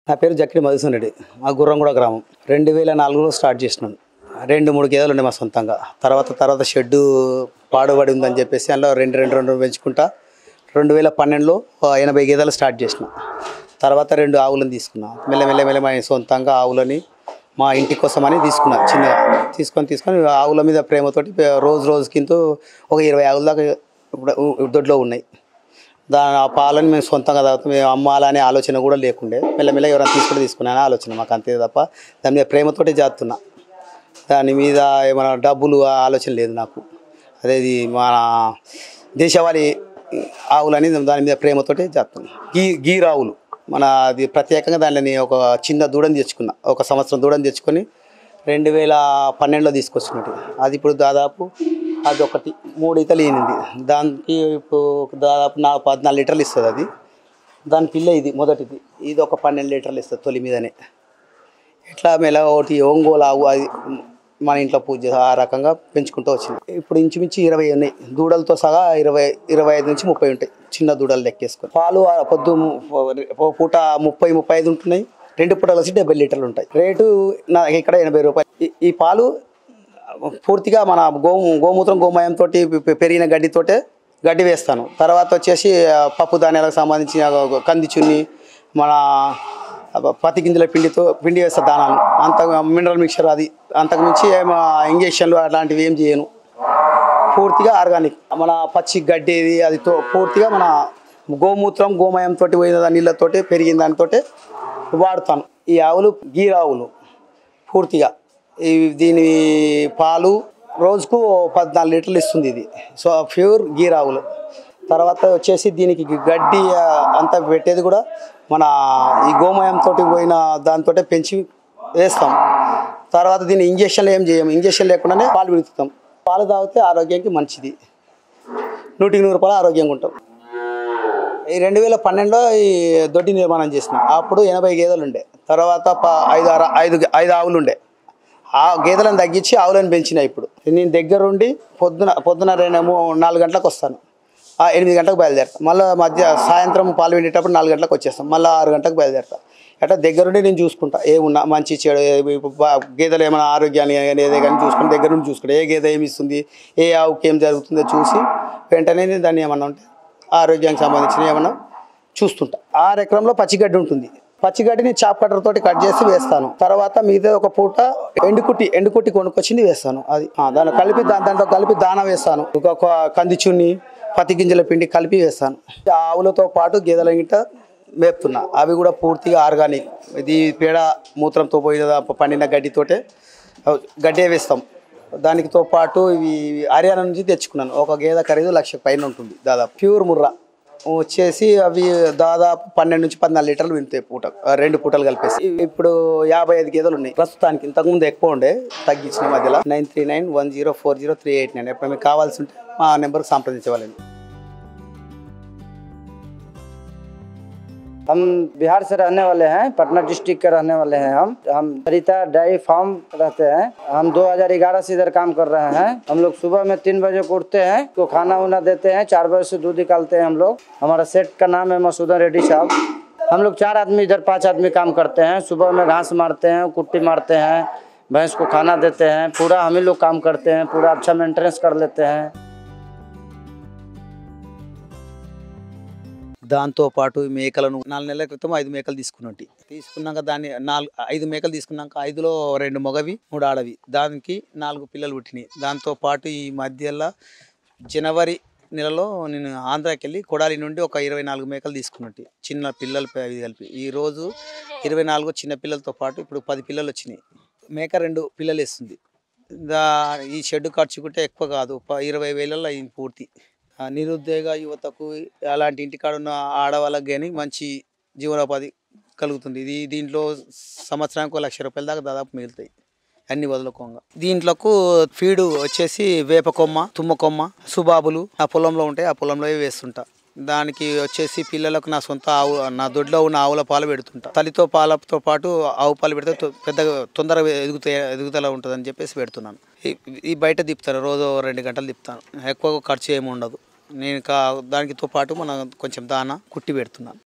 నా పేరు జక్కిడి మధుసూన్ రెడ్డి మా గుర్రంగూడ గ్రామం రెండు వేల నాలుగులో స్టార్ట్ చేసినాను రెండు మూడు గేదెలు ఉండే మా సొంతంగా తర్వాత తర్వాత షెడ్డు పాడుబడి ఉందని చెప్పేసి అందులో రెండు రెండు రెండు పెంచుకుంటా రెండు వేల పన్నెండులో ఆ, ఎనభై గేదెలు స్టార్ట్ చేసిన తర్వాత రెండు ఆవులను తీసుకున్నా మెల్ల మెల్ల మెల్ల మా సొంతంగా ఆవులని మా ఇంటి కోసమని తీసుకున్నా చిన్నగా తీసుకొని తీసుకొని ఆవుల మీద ప్రేమతోటి రోజు రోజుకింత ఒక ఇరవై ఆవుల దాకా ఇప్పుడు దొడ్లో ఉన్నాయి దాని ఆ పాలని మేము సొంతంగా తాగుతాం మేము అమ్మాలనే ఆలోచన కూడా లేకుండే మెల్లమెల్ల ఎవరైనా తీసుకుంటే తీసుకున్నానే ఆలోచన మాకు అంతే తప్ప దాని మీద ప్రేమతోటి చేస్తున్నా దాని మీద ఏమైనా డబ్బులు ఆ ఆలోచన లేదు నాకు అదేది మన దేశవాళీ ఆవులని దాని మీద ప్రేమతోటి చేస్తున్నాం గీ గీరావులు మన అది ప్రత్యేకంగా దానిని ఒక చిన్న దూడని తెచ్చుకున్నా ఒక సంవత్సరం దూడని తెచ్చుకొని రెండు వేల పన్నెండులో తీసుకొచ్చినట్టు అది ఇప్పుడు దాదాపు అది ఒకటి మూడు ఈతలు ఈనింది దానికి ఇప్పుడు దాదాపు నా పద్నాలుగు లీటర్లు ఇస్తుంది అది దాని పిల్ల ఇది మొదటిది ఇది ఒక పన్నెండు లీటర్లు ఇస్తుంది తొలి మీదనే ఇట్లా మెల్ల ఒకటి ఒంగోలు ఆవు అది మన ఇంట్లో పూజ చేసి ఆ రకంగా పెంచుకుంటూ వచ్చింది ఇప్పుడు ఇంచుమించు ఇరవై ఉన్నాయి దూడలతో సహా ఇరవై ఇరవై ఐదు నుంచి ముప్పై ఉంటాయి చిన్న దూడలు లెక్కేసుకొని పాలు ఆ పొద్దు ము- ఓ పూట ముప్పై ముప్పై ఐదు ఉంటున్నాయి రెండు పూటలు వచ్చి డెబ్బై లీటర్లు ఉంటాయి రేటు నా ఇక్కడ ఎనభై రూపాయలు ఈ- ఈ పాలు పూర్తిగా మన గోము గోమూత్రం గోమయంతో పెరిగిన గడ్డితోటే గడ్డి వేస్తాను తర్వాత వచ్చేసి ఆ, పప్పు ధాన్యాలకు సంబంధించిన కంది చున్ని మన పత్తి గింజల పిండితో పిండి వేస్తా దానాలు అంత మినరల్ మిక్చర్ అది అంతకు మించి ఏమో ఇంజక్షన్లు అలాంటివి ఏం చేయను పూర్తిగా ఆర్గానిక్ మన పచ్చి గడ్డి ఇది అది తో పూర్తిగా మన గోమూత్రం గోమయంతో పోయిన దాని నీళ్ళతోటి పెరిగిన దానితో వాడుతాను ఈ ఆవులు గీరావులు పూర్తిగా ఈ దీని పాలు రోజుకు పద్నాలుగు లీటర్లు ఇస్తుంది ఇది సో ప్యూర్ గీరావులు తర్వాత వచ్చేసి దీనికి గడ్డి ఆ, అంతా పెట్టేది కూడా మన ఈ గోమయంతో పోయిన దాంతో పెంచి వేస్తాం తర్వాత దీన్ని ఇంజక్షన్లు ఏం చేయము ఇంజక్షన్ లేకుండానే పాలు విడుతాం పాలు తాగితే ఆరోగ్యానికి మంచిది నూటికి నూరు రూపాయలు ఆరోగ్యంగా ఉంటాం ఈ రెండు వేల పన్నెండులో ఈ దొడ్డి నిర్మాణం చేసిన అప్పుడు ఎనభై గేదెలు ఉండే తర్వాత ప- ఐదు ఆరు ఐదు ఐదు ఆవులు ఉండే ఆ గేదెలను తగ్గించి ఆవులను పెంచిన ఇప్పుడు నేను దగ్గరుండి పొద్దున పొద్దున రెండు మూ- నాలుగు గంటలకు వస్తాను ఆ ఎనిమిది గంటలకు బయలుదేరుతాను మళ్ళీ మధ్య సాయంత్రం పాలు పిండేటప్పుడు నాలుగు గంటలకు వచ్చేస్తాం మళ్ళీ ఆరు గంటలకు బయలుదేరుతాను అట్లా దగ్గరుండి నేను చూసుకుంటా ఏమున్నా మంచి చెడు ఏ- ఇప్పుడు బా- గేదెలు ఏమైనా ఆరోగ్యాన్ని కానీ ఏదే కానీ చూసుకుని దగ్గర నుండి చూసుకుంటా ఏ గేదె ఏమి ఇస్తుంది ఏ ఆవుకి ఏం జరుగుతుందో చూసి వెంటనే నేను దాన్ని ఏమన్నా ఉంటే ఆరోగ్యానికి సంబంధించిన ఏమన్నా చూస్తుంటా ఆరు ఎకరంలో పచ్చిగడ్డి ఉంటుంది పచ్చిగడ్డిని చాప్ కట్టర్ తోటి కట్ చేసి వేస్తాను తర్వాత మిగతా ఒక పూట ఎండుకుట్టి ఎండుకుట్టి కొనుక్కొచ్చింది వేస్తాను అది ఆ, దాన్ని కలిపి దా- దాంట్లో కలిపి దాన వేస్తాను ఒక కంది చున్ని పత్తి గింజల పిండి కలిపి వేస్తాను ఆ ఆవులతో పాటు గేదెల గిట్ట మేపుతున్నా అవి కూడా పూర్తిగా ఆర్గానిక్ ఇది పేడ మూత్రంతో పోయిన పండిన గడ్డితోటే అవి గడ్డే వేస్తాం దానికితో పాటు ఇవి హర్యానా నుంచి తెచ్చుకున్నాను ఒక గేదె ఖరీదు లక్ష పైన ఉంటుంది దాదాపు ప్యూర్ ముర్రా వచ్చేసి అవి దాదాపు పన్నెండు నుంచి పద్నాలుగు లీటర్లు వింటాయి పూట ఆ, రెండు పూటలు కలిపేసి ఇప్పుడు యాభై ఐదు గేదెలు ఉన్నాయి ప్రస్తుతానికి ఇంతకుముందు ఎక్కువ ఉండే తగ్గించిన మధ్యలో nine three nine one zero four zero three eight nine ఎప్పుడు మీకు కావాల్సి ఉంటే మా నెంబర్కి సంప్రదించవాలండి हम बिहार से रहने वाले हैं पटना डिस्ट्रिक्ट के रहने वाले हैं हम हम सरिता डायरी फार्म रहते हैं हम 2011 से इधर काम कर रहे हैं हम लोग सुबह में तीन बजे को उठते हैं तो खाना उना देते हैं चार बजे से दूध निकालते हैं हम लोग हमारा सेट का नाम है मसूदन रेड्डी साहब हम लोग चार आदमी इधर पांच आदमी काम करते हैं सुबह में घास मारते हैं कुट्टी मारते हैं भैंस को खाना देते हैं पूरा हम ही लोग काम करते हैं पूरा अच्छा मेंटेनेंस कर लेते हैं దాంతో పాటు ఈ మేకలను నాలుగు నెలల క్రితం ఐదు మేకలు తీసుకున్నట్టు తీసుకున్నాక దాన్ని నాలుగు ఐదు మేకలు తీసుకున్నాక ఐదులో రెండు మొగవి మూడు ఆడవి దానికి నాలుగు పిల్లలు పుట్టినాయి దాంతో పాటు ఈ మధ్యలో జనవరి నెలలో నేను ఆంధ్రాకి వెళ్ళి కొడాలి నుండి ఒక ఇరవై నాలుగు మేకలు తీసుకున్నట్టు చిన్న పిల్లలు ప- ఇది కలిపి ఈ రోజు ఇరవై నాలుగు చిన్న పిల్లలతో పాటు ఇప్పుడు పది పిల్లలు వచ్చినాయి మేక రెండు పిల్లలు వేస్తుంది దా ఈ షెడ్ ఖర్చుకుంటే ఎక్కువ కాదు ప- ఇరవై వేలలో అయింది పూర్తి ఆ నిరుద్యోగ యువతకు అలాంటి ఇంటికాడ ఉన్న ఆడవాళ్ళకి కానీ మంచి జీవనోపాధి కలుగుతుంది ఇది దీంట్లో సంవత్సరానికి ఒక లక్ష రూపాయల దాకా దాదాపు మిగులుతాయి అన్ని వదులుకోగా దీంట్లోకు ఫీడు వచ్చేసి వేప కొమ్మ తుమ్మ కొమ్మ సుబాబులు ఆ పొలంలో ఉంటాయి ఆ పొలంలో వేస్తుంటా దానికి వచ్చేసి పిల్లలకు నా సొంత ఆవు నా దొడ్లో ఉన్న ఆవుల పాలు పెడుతుంటా తల్లితో పాలతో పాటు ఆవు పాలు పెడితే తొ- పెద్దగా తొందరగా ఎదుగుతాయి ఎదుగుదల ఉంటుందని చెప్పేసి పెడుతున్నాను ఈ- ఈ బయట తిప్పుతాను రోజు ఓ రెండు గంటలు తిప్పుతాను ఎక్కువ ఖర్చు ఏమి ఉండదు నేను కా దానితో పాటు మనం కొంచెం దానా కుట్టి పెడుతున్నాను